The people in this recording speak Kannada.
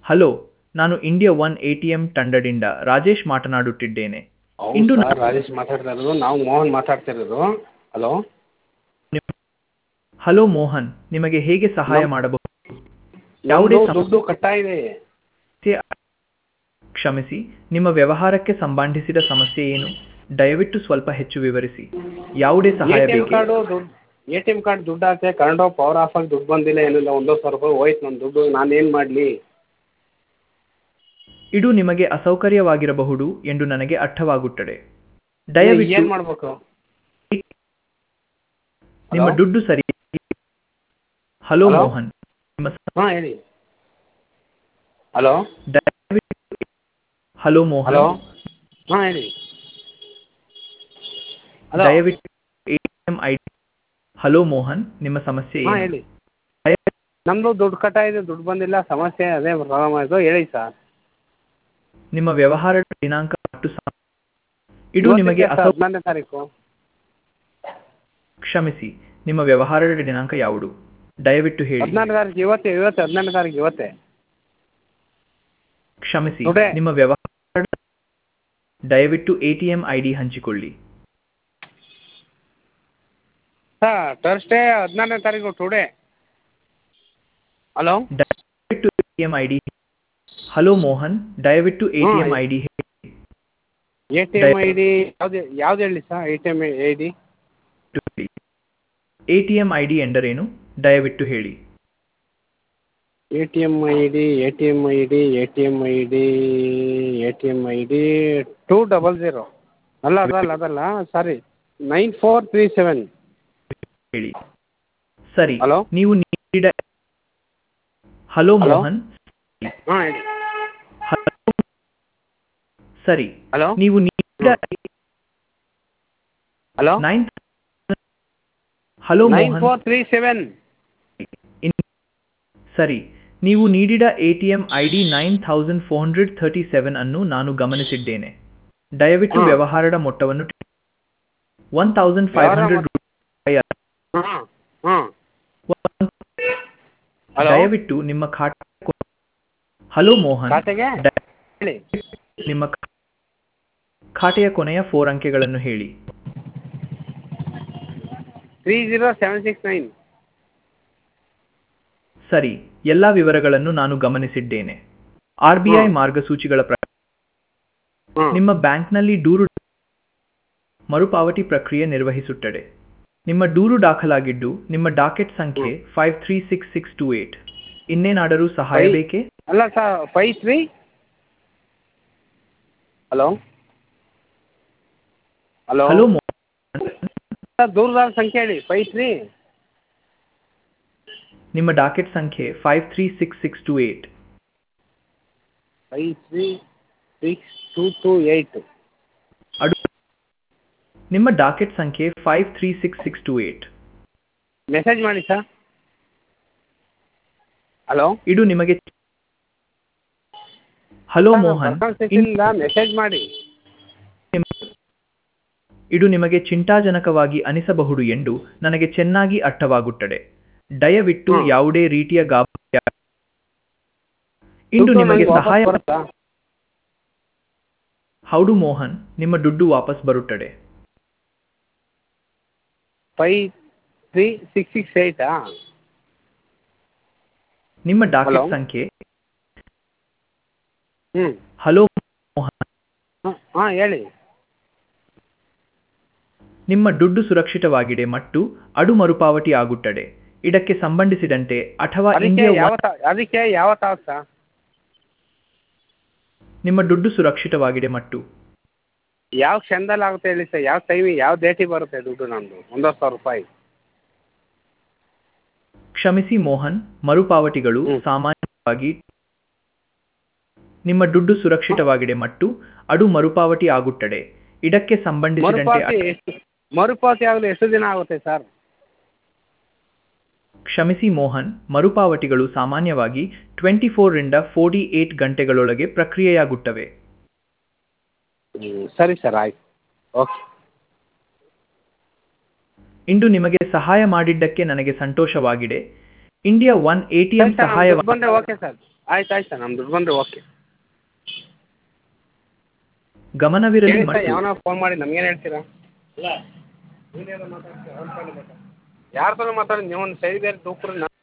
ಹಲೋ ನಾನು India one A T M ತಂಡದಿಂದ ರಾಜೇಶ್ ಮಾತನಾಡುತ್ತಿದ್ದೇನೆ ಹೌದು ಇಂದು ಸರ್ ರಾಜೇಶ್ ಮಾತಾಡ್ತಾ ಇರೋದು ನಾವು ಮೋಹನ್ ಮಾತಾಡ್ತಾ ಇರೋದು ಹಲೋ ಹಲೋ ಮೋಹನ್ ನಿಮಗೆ ಹೇಗೆ ಸಹಾಯ ನಮ್- ಮಾಡಬಹುದು ಯಾವುದೇ ನಮ್ದು ಸಮ- ದುಡ್ಡು ಕಟ್ಟಾಗಿದೆ ಸಮಸ್ಯೆ ಕ್ಷಮಿಸಿ ನಿಮ್ಮ ವ್ಯವಹಾರಕ್ಕೆ ಸಂಬಂಧಿಸಿದ ಸಮಸ್ಯೆ ಏನು ದಯವಿಟ್ಟು ಸ್ವಲ್ಪ ಹೆಚ್ಚು ವಿವರಿಸಿ ಯಾವುದೇ ಎ ಸಹಾಯ ಟಿ ಎಮ್ ಬೇಕೇ ಕಾರ್ಡು ದುಡ್ಡು ಎ ಟಿ ಎಮ್ ಕಾರ್ಡ್ ದುಡ್ಡು ಹಾಕ್ತೆ ಕರೆಂಟ್ ಆಫ್ ಪವರ್ ಆಫ್ ಆಗಿ ದುಡ್ಡು ಬಂದಿಲ್ಲ ಏನಿಲ್ಲ ಒಂದೂವರೆ ಸಾವಿರ ರೂಪಾಯಿ ಹೋಯ್ತು ನನ್ನ ದುಡ್ಡು ನಾನು ಏನು ಮಾಡಲಿ ಇದು ನಿಮಗೆ ಅಸೌಕರ್ಯವಾಗಿರಬಹುದು ಎಂದು ನನಗೆ ಅರ್ಥವಾಗುತ್ತದೆ ದಯವಿಟ್ಟು ಏನು ಮಾಡಬೇಕು ನಿಮ್ಮ Hello? ದುಡ್ಡು ಸರಿ ಹಲೋ Hello? ಮೋಹನ್ ನಿಮ್ಮ ಸ- ಹಾಂ ಹೇಳಿ ಹಲೋ ದಯವಿಟ್ಟು ಹಲೋ ಮೋಹನ್ ಹಲೋ ಹಾಂ ಹೇಳಿ ಹಲೋ ದಯವಿಟ್ಟು ಎಟಿಎಂ ಐ ಹಲೋ ಮೋಹನ್ ನಿಮ್ಮ ಸಮಸ್ಯೆ ಹಾಂ ಏನು ಹೇಳಿ ದಯವಿಟ್ಟು ನಮ್ಮದು ದುಡ್ಡು ಕಟ್ಟಾಗಿದೆ ದುಡ್ಡು ಬಂದಿಲ್ಲ ಸಮಸ್ಯೆ ಅದೇ ಪ್ರಾಬ್ಲಮ್ ಆಯಿತು ಹೇಳಿ ಸರ್ ನಿಮ್ಮ ವ್ಯವಹಾರದ ದಿನಾಂಕ ಮತ್ತು ಸಮ- ಇದು ನಿಮಗೆ ಅಸೌ ಹದಿನಾರನೇ ತಾರೀಕು ಕ್ಷಮಿಸಿ ನಿಮ್ಮ ವ್ಯವಹಾರದ ದಿನಾಂಕ ಯಾವುದು ದಯವಿಟ್ಟು ಹೇಳಿ ಹದಿನಾರನೇ ತಾರೀಕು ಇವತ್ತೇ ಇವತ್ತು ಹದಿನಾರನೇ ತಾರೀಕು ಇವತ್ತೇ ಕ್ಷಮಿಸಿ Today. ನಿಮ್ಮ ವ್ಯವಹಾರ ದಯವಿಟ್ಟು ಎಟಿಎಂ ಐಡಿ ಹಂಚಿಕೊಳ್ಳಿ ಸರ್ ಥರ್ಸ್ಡೇ ಹದಿನಾರನೇ ತಾರೀಕು ಟುಡೇ ಹಲೋ ದಯವಿಟ್ಟು ಎಟಿಎಂ ಐಡಿ ಹಲೋ ಮೋಹನ್ ದಯವಿಟ್ಟು ಎಟಿಎಂ ಹಾ. ID A T M I D ಯಾವ್ದು ಯಾವ್ದು ಹೇಳಿ sir A T M I D ATM ID ಎಂದರೇನು ದಯವಿಟ್ಟು ಹೇಳಿ A T M I D A T M I D A T M I D A T M I D two double zero ಅಲ್ಲ ಅದಲ್ಲ ಅದಲ್ಲ sorry nine four three seven ಹೇಳಿ ಸರಿ Hello? ನೀವು ನೀಡಿದ ಹಲೋ Hello? ಮೋಹನ್ ಹಾಂ ಹೇಳಿ ಹಲೋ ಸರಿ ಹಲೋ ನೀವು ನೀಡಿದ hello nine hello nine Mohan four three seven ಸರಿ ನೀವು ನೀಡಿದ ATM ID nine thousand four hundred thirty seven ಅನ್ನು ನಾನು ಗಮನಿಸಿದ್ದೇನೆ ದಯವಿಟ್ಟು ಹಾ. ವ್ಯವಹಾರದ ಮೊತ್ತವನ್ನು ಒನ್ ಥೌಸಂಡ್ ಫೈವ್ ವ್ಯವಹಾರ ಹಂಡ್ರೆಡ್ ಹಾಂ ಹಾಂ ಹಲೋ ದಯವಿಟ್ಟು ನಿಮ್ಮ ಖಾತೆ ಹಲೋ ಮೋಹನ್ ಖಾತೆಗೆ ದಯ- ಹೇಳಿ ನಿಮ್ಮ ಖಾ- ಖಾತೆಯ ಕೊನೆಯ ಫೋರ್ ಅಂಕೆಗಳನ್ನು ಹೇಳಿ three zero seven six nine ಸರಿ ಎಲ್ಲಾ ವಿವರಗಳನ್ನು ನಾನು ಗಮನಿಸಿದ್ದೇನೆ ಆರ್ಬಿಐ ಹಾ. ಮಾರ್ಗಸೂಚಿಗಳ ಪ್ರಕಾರ ಹಾಂ ನಿಮ್ಮ ಬ್ಯಾಂಕ್ನಲ್ಲಿ ದೂರು ಮರುಪಾವತಿ ಪ್ರಕ್ರಿಯೆ ನಿರ್ವಹಿಸುತ್ತದೆ ನಿಮ್ಮ ದೂರು ದಾಖಲಾಗಿದ್ದು ನಿಮ್ಮ ಡಾಕೆಟ್ ಸಂಖ್ಯೆ five three six six two eight ಇನ್ನೇನಾದರೂ ಸಹಾಯ Five- ಬೇಕೇ ಅಲ್ಲ sir five three hello hello hello ಮೋ- ಸರ್ ದೂರದಾರ ಸಂಖ್ಯೆ ಹೇಳಿ ಫೈ ತ್ರೀ ನಿಮ್ಮ ಡಾಕೆಟ್ ಸಂಖ್ಯೆ five three six six two eight five three six two two eight ಅಡು ನಿಮ್ಮ ಡಾಕೆಟ್ ಸಂಖ್ಯೆ five three six six two eight message ಮಾಡಿ ಸರ್ ಹಲೋ ಇದು ನಿಮಗೆ ಹಲೋ ಮೋಹನ್ ಇನ್- ಇಂದ ಮೆಸೇಜ್ ಮಾಡಿ ಇದು ನಿಮಗೆ ಚಿಂತಾಜನಕವಾಗಿ ಅನಿಸಬಹುದು ಎಂದು ನನಗೆ ಚೆನ್ನಾಗಿ ಅರ್ಥವಾಗುತ್ತದೆ ದಯವಿಟ್ಟು ಹ್ಮ್. ಯಾವುದೇ ರೀತಿಯ ಗಾಬರಿ ಇಂದು ದುಡ್ಡು ನಿಮಗೆ ನಂಗೆ ವಾಪಸ್ ಸಹಾಯ ಬರುತ್ತಾ ಹೌದು ಮೋಹನ್ ನಿಮ್ಮ ದುಡ್ಡು ವಾಪಸ್ ಬರುತ್ತದೆ ಫೈ ತ್ರೀ ಸಿಕ್ಸ್ ಸಿಕ್ಸ್ ಏಯ್ಟಾ ನಿಮ್ಮ ಡಾಕೆಟ್ Hello? ಸಂಖ್ಯೆ ಹ್ಞೂ ಹಲೋ ಮೋಹನ್ ಹಾಂ ಹಾಂ ಹೇಳಿ ನಿಮ್ಮ ದುಡ್ಡು ಸುರಕ್ಷಿತವಾಗಿದೆ ಮತ್ತು ಅದು ಮರುಪಾವತಿ ಆಗುತ್ತದೆ ಇದಕ್ಕೆ ಸಂಬಂಧಿಸಿದಂತೆ ಅಥವಾ ಅದಕ್ಕೆ ಇಂಡಿಯಾ ಯಾವತ್ತ ಅದಕ್ಕೆ ಯಾವತ್ತಾಗುತ್ತೆ ಸರ್ ನಿಮ್ಮ ದುಡ್ಡು ಸುರಕ್ಷಿತವಾಗಿದೆ ಮತ್ತು ಯಾವ ಕ್ಷಣದಲ್ಲಿ ಆಗುತ್ತೆ ಹೇಳಿ ಸರ್ ಯಾವ ಟೈಮಿಗೆ ಯಾವ ಡೇಟಿಗೆ ಬರುತ್ತೆ ದುಡ್ಡು ನಮ್ಮದು ಒಂದೂವರೆ ಸಾವಿರ ರೂಪಾಯಿ ಕ್ಷಮಿಸಿ ಮೋಹನ್ ಮರುಪಾವತಿಗಳು ಹ್ಮ್. ಸಾಮಾನ್ಯವಾಗಿ ನಿಮ್ಮ ದುಡ್ಡು ಸುರಕ್ಷಿತವಾಗಿದೆ ಮತ್ತು ಅದು ಮರುಪಾವತಿ ಆಗುತ್ತದೆ ಇದಕ್ಕೆ ಸಂಬಂಧಿಸಿದಂತೆ ಮರುಪಾವತಿ ಎಷ್ಟು ಮರುಪಾವತಿ ಆಗಲು ಎಷ್ಟು ದಿನ ಆಗುತ್ತೆ ಸರ್ ಕ್ಷಮಿಸಿ ಮೋಹನ್ ಮರುಪಾವತಿಗಳು ಸಾಮಾನ್ಯವಾಗಿ ಟ್ವೆಂಟಿ ರಿಂದ ಫೋರ್ಟಿ ಏಟ್ ಗಂಟೆಗಳೊಳಗೆ ಪ್ರಕ್ರಿಯೆಯಾಗುತ್ತವೆ ಹ್ಮ್, ಸರಿ ಸರ್ ಆಯ್ತು ಓಕೆ ಇಂದು ನಿಮಗೆ ಸಹಾಯ ಮಾಡಿದ್ದಕ್ಕೆ ನನಗೆ ಸಂತೋಷವಾಗಿದೆ ಇಂಡಿಯಾ ಒನ್ ಎಟಿಎಂ ಸಹಾಯ ಬಂದರೆ ಓಕೆ ಸರ್ ಆಯ್ತು ಆಯ್ತು ಸರ್ ನಮ್ಮ ದುಡ್ಡು ಬಂದರೆ ಓಕೆ ಗಮನವಿರಲಿ ಹೇಳಿ ಸರ್ ಮತ್ತು ಯಾವನ ಫೋನ್ ಮಾಡಿ ನಮ್ಗೇನು ಹೇಳ್ತೀರಾ ಯಾರ ಥರ ಮಾತಾಡಿ ನೀವು ಒಂದು ಸೈಡ್ ಬೇರೆ ತೂಕ್ರು